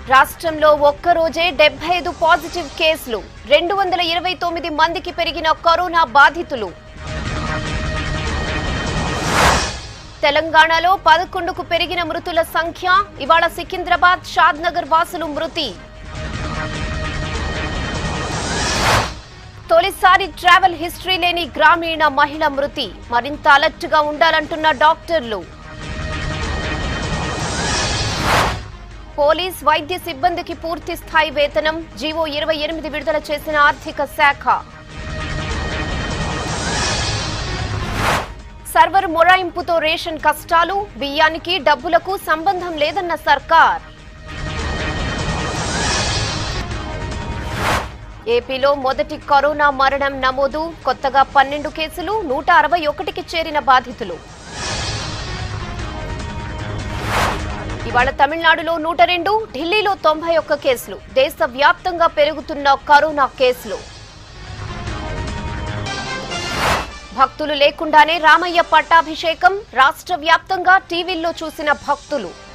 రాష్ట్రంలో ఒక్కరోజే డెబ్బై ఐదు పాజిటివ్ కేసులు రెండు వందల ఇరవై తొమ్మిది మందికి పెరిగిన కరోనా బాధితులు తెలంగాణలో పదకొండుకు పెరిగిన మృతుల సంఖ్య ఇవాళ సికింద్రాబాద్ షాద్నగర్ వాసులు మృతి తొలిసారి ట్రావెల్ హిస్టరీ లేని గ్రామీణ మహిళ మృతి మరింత అలర్ట్ గా ఉండాలంటున్న డాక్టర్లు పోలీస్ వైద్య సిబ్బందికి పూర్తి స్థాయి వేతనం జీవో ఇరవై ఎనిమిది విడుదల చేసిన ఆర్థిక శాఖ సర్వర్ మొరాయింపుతో రేషన్ కష్టాలు బియ్యానికి డబ్బులకు సంబంధం లేదన్న సర్కార్ ఏపీలో మొదటి కరోనా మరణం నమోదు కొత్తగా పన్నెండు కేసులు నూట అరవై ఒకటికి చేరిన బాధితులు ఇవాళ తమిళనాడులో నూట రెండు ఢిల్లీలో తొంభై ఒక్క కేసులు దేశవ్యాప్తంగా పెరుగుతున్న కరోనా కేసులు భక్తులు లేకుండానే రామయ్య పట్టాభిషేకం రాష్ట్ర వ్యాప్తంగా టీవీల్లో చూసిన భక్తులు